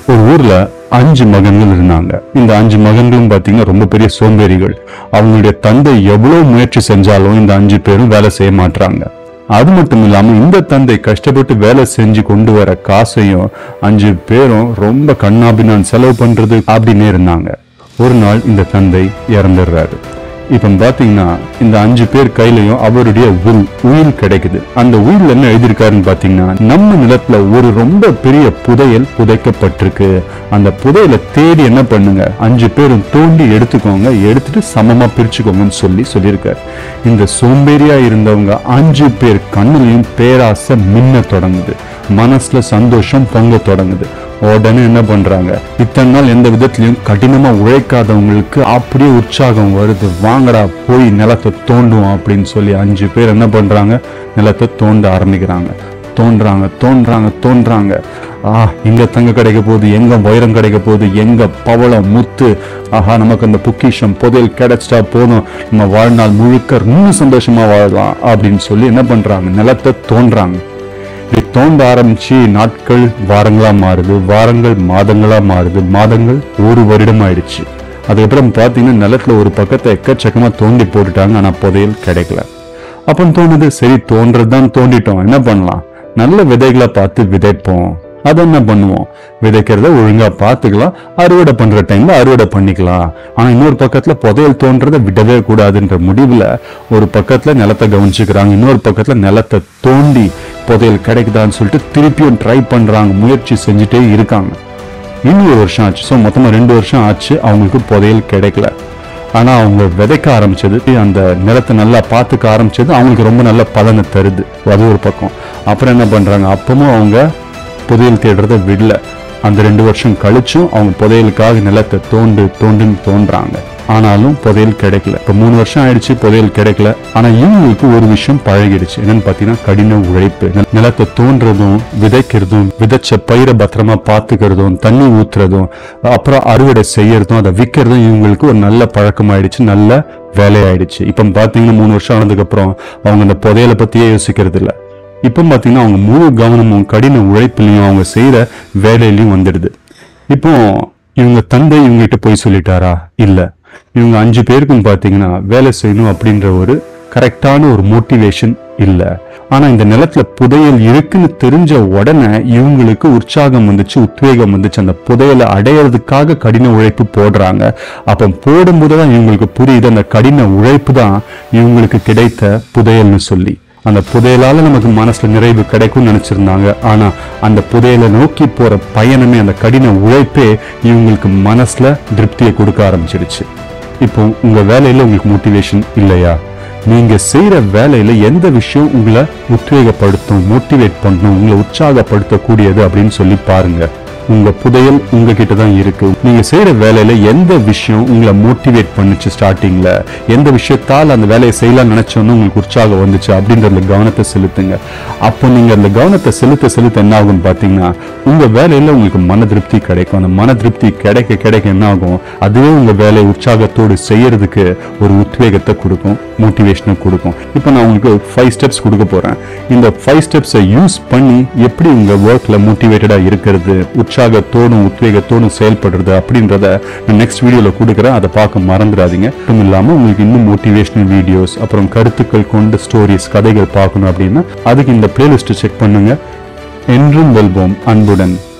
ஒரு ஊர்ல அஞ்சு மகன்கள் இருந்தாங்க இந்த அஞ்சு மகன்களும் பாத்தீங்கன்னா ரொம்ப பெரிய சோம்பேறிகள் அவங்களுடைய தந்தை எவ்வளவு முயற்சி செஞ்சாலும் இந்த அஞ்சு பேரும் வேலை செய்ய மாட்றாங்க அது மட்டும் இல்லாம இந்த தந்தை கஷ்டப்பட்டு வேலை செஞ்சு கொண்டு வர காசையும் அஞ்சு பேரும் ரொம்ப கண்ணாபின்னான் செலவு பண்றது அப்படின்னு இருந்தாங்க ஒரு நாள் இந்த தந்தை இறந்துடுறாரு இப்ப பாத்தீங்கன்னா இந்த அஞ்சு பேர் கையிலயும் அவருடைய வில் உயில் கிடைக்குது அந்த உயில் என்ன எழுதியிருக்காருன்னு பாத்தீங்கன்னா நம்ம நிலத்துல ஒரு ரொம்ப பெரிய புதையல் புதைக்கப்பட்டிருக்கு அந்த புதையலை தேடி என்ன பண்ணுங்க அஞ்சு பேரும் தோண்டி எடுத்துக்கோங்க எடுத்துட்டு சமமா பிரிச்சுக்கோங்கன்னு சொல்லி சொல்லியிருக்காரு இந்த சோம்பேறியா இருந்தவங்க அஞ்சு பேர் கண்ணுலயும் பேராசை மின்ன தொடங்குது மனசுல சந்தோஷம் பொங்க தொடங்குது உடனே என்ன பண்றாங்க இத்தனை நாள் எந்த விதத்திலையும் கடினமா உழைக்காதவங்களுக்கு அப்படியே உற்சாகம் வருது வாங்கடா போய் நிலத்தை தோண்டுவோம் அப்படின்னு சொல்லி அஞ்சு பேர் என்ன பண்றாங்க நிலத்தை தோண்ட ஆரம்பிக்கிறாங்க தோன்றாங்க தோன்றாங்க தோன்றாங்க ஆ இங்க தங்க கிடைக்க போகுது எங்க வைரம் கிடைக்க போகுது எங்க பவளம் முத்து ஆஹா நமக்கு அந்த பொக்கிஷம் புதையல் கிடைச்சிட்டா போதும் நம்ம வாழ்நாள் முழுக்க இன்னும் சந்தோஷமா வாழலாம் அப்படின்னு சொல்லி என்ன பண்றாங்க நிலத்தை தோன்றாங்க இப்படி தோண்ட ஆரம்பிச்சு நாட்கள் வாரங்களா மாறுது வாரங்கள் மாதங்களா மாறுது மாதங்கள் ஒரு வருடம் ஆயிடுச்சு அதுக்கப்புறம் பார்த்தீங்கன்னா நிலத்துல ஒரு பக்கத்தை எக்கச்சக்கமா தோண்டி போட்டுட்டாங்க ஆனா புதையல் கிடைக்கல அப்போ தோணுது சரி தோன்றதுதான் தோண்டிட்டோம் என்ன பண்ணலாம் நல்ல விதைகளை பார்த்து விதைப்போம் அதை என்ன பண்ணுவோம் விதைக்கிறத ஒழுங்கா பார்த்துக்கலாம் அறுவடை பண்ற டைம்ல அறுவடை பண்ணிக்கலாம் ஆனா இன்னொரு பக்கத்துல புதையல் தோன்றதை விடவே கூடாதுன்ற முடிவுல ஒரு பக்கத்துல நிலத்தை கவனிச்சுக்கிறாங்க இன்னொரு பக்கத்துல நிலத்தை தோண்டி புதையல் கிடைக்குதான்னு சொல்லிட்டு திருப்பியும் ட்ரை பண்றாங்க முயற்சி செஞ்சுட்டே இருக்காங்க இன்னும் ஒரு வருஷம் ஆச்சு ஸோ மொத்தமா ரெண்டு வருஷம் ஆச்சு அவங்களுக்கு புதையல் கிடைக்கல ஆனா அவங்க விதைக்க ஆரம்பிச்சது அந்த நிலத்தை நல்லா பார்த்துக்க ஆரம்பிச்சது அவங்களுக்கு ரொம்ப நல்ல பலனை தருது அது ஒரு பக்கம் அப்புறம் என்ன பண்றாங்க அப்பவும் அவங்க புதையல் தேடுறத விடல அந்த ரெண்டு வருஷம் கழிச்சும் அவங்க புதையலுக்காக நிலத்தை தோண்டு தோண்டுன்னு தோன்றாங்க ஆனாலும் புதையல் கிடைக்கல இப்ப மூணு வருஷம் ஆயிடுச்சு புதையல் கிடைக்கல ஆனா இவங்களுக்கு ஒரு விஷயம் பழகிடுச்சு என்னன்னு பாத்தீங்கன்னா கடின உழைப்பு நில- நிலத்தை தோன்றதும் விதைக்கிறதும் விதைச்ச பயிரை பத்திரமா பாத்துக்கிறதும் தண்ணி ஊத்துறதும் அப்புறம் அறுவடை செய்யறதும் அதை விற்கிறதும் இவங்களுக்கு ஒரு நல்ல பழக்கமாயிடுச்சு நல்ல வேலையாயிடுச்சு இப்ப பாத்தீங்கன்னா மூணு வருஷம் ஆனதுக்கு அப்புறம் அவங்க அந்த புதையலை பத்தியே யோசிக்கிறது இல்ல இப்போ பார்த்தீங்கன்னா அவங்க முழு கவனமும் கடின உழைப்புலையும் அவங்க செய்யற வேலையிலையும் வந்துடுது இப்போ இவங்க தந்தை இவங்ககிட்ட போய் சொல்லிட்டாரா இல்ல இவங்க அஞ்சு பேருக்கும் பார்த்தீங்கன்னா வேலை செய்யணும் அப்படின்ற ஒரு கரெக்டான ஒரு மோட்டிவேஷன் இல்ல ஆனா இந்த நிலத்துல புதையல் இருக்குன்னு தெரிஞ்ச உடனே இவங்களுக்கு உற்சாகம் வந்துச்சு உத்வேகம் வந்துச்சு அந்த புதையலை அடையிறதுக்காக கடின உழைப்பு போடுறாங்க அப்ப போடும்போதுதான் இவங்களுக்கு புரியுது அந்த கடின உழைப்பு தான் இவங்களுக்கு கிடைத்த புதையல்னு சொல்லி அந்த புதையலால நமக்கு மனசுல நிறைவு கிடைக்கும்னு நினைச்சிருந்தாங்க ஆனா அந்த புதையலை நோக்கி போற பயணமே அந்த கடின உழைப்பே இவங்களுக்கு மனசுல திருப்தியை கொடுக்க ஆரம்பிச்சிடுச்சு இப்போ உங்க வேலையில உங்களுக்கு மோட்டிவேஷன் இல்லையா நீங்க செய்யற வேலையில எந்த விஷயம் உங்களை உத்வேகப்படுத்தும் மோட்டிவேட் பண்ணும் உங்களை உற்சாகப்படுத்தக்கூடியது அப்படின்னு சொல்லி பாருங்க உங்க புதையல் உங்ககிட்ட தான் இருக்கு நீங்க செய்யற வேலையில எந்த விஷயம் உங்களை மோட்டிவேட் பண்ணுச்சு ஸ்டார்டிங்ல எந்த விஷயத்தால் அந்த வேலையை செய்யலாம் நினைச்சோன்னு உங்களுக்கு உற்சாகம் வந்துச்சு அப்படின்றதுல கவனத்தை செலுத்துங்க அப்போ நீங்க அந்த கவனத்தை செலுத்த செலுத்த என்ன ஆகும் பாத்தீங்கன்னா உங்க வேலையில உங்களுக்கு மன திருப்தி கிடைக்கும் அந்த மன திருப்தி கிடைக்க கிடைக்க என்ன ஆகும் அதுவே உங்க வேலையை உற்சாகத்தோடு செய்யறதுக்கு ஒரு உத்வேகத்தை கொடுக்கும் மோட்டிவேஷனை கொடுக்கும் இப்போ நான் உங்களுக்கு ஃபைவ் ஸ்டெப்ஸ் கொடுக்க போறேன் இந்த ஃபைவ் ஸ்டெப்ஸை யூஸ் பண்ணி எப்படி உங்க ஒர்க்ல மோட்டிவேட்டடா இருக்கிறது உற்சாகத்தோடும் உத்வேகத்தோடும் செயல்படுறது அப்படின்றத நான் நெக்ஸ்ட் வீடியோல கொடுக்குறேன் அதை பார்க்க மறந்துடாதீங்க மட்டும் இல்லாம உங்களுக்கு இன்னும் மோட்டிவேஷனல் வீடியோஸ் அப்புறம் கருத்துக்கள் கொண்ட ஸ்டோரிஸ் கதைகள் பார்க்கணும் அப்படின்னா அதுக்கு இந்த பிளேலிஸ்ட் செக் பண்ணுங்க என்றும் வெல்வோம் அன்புடன்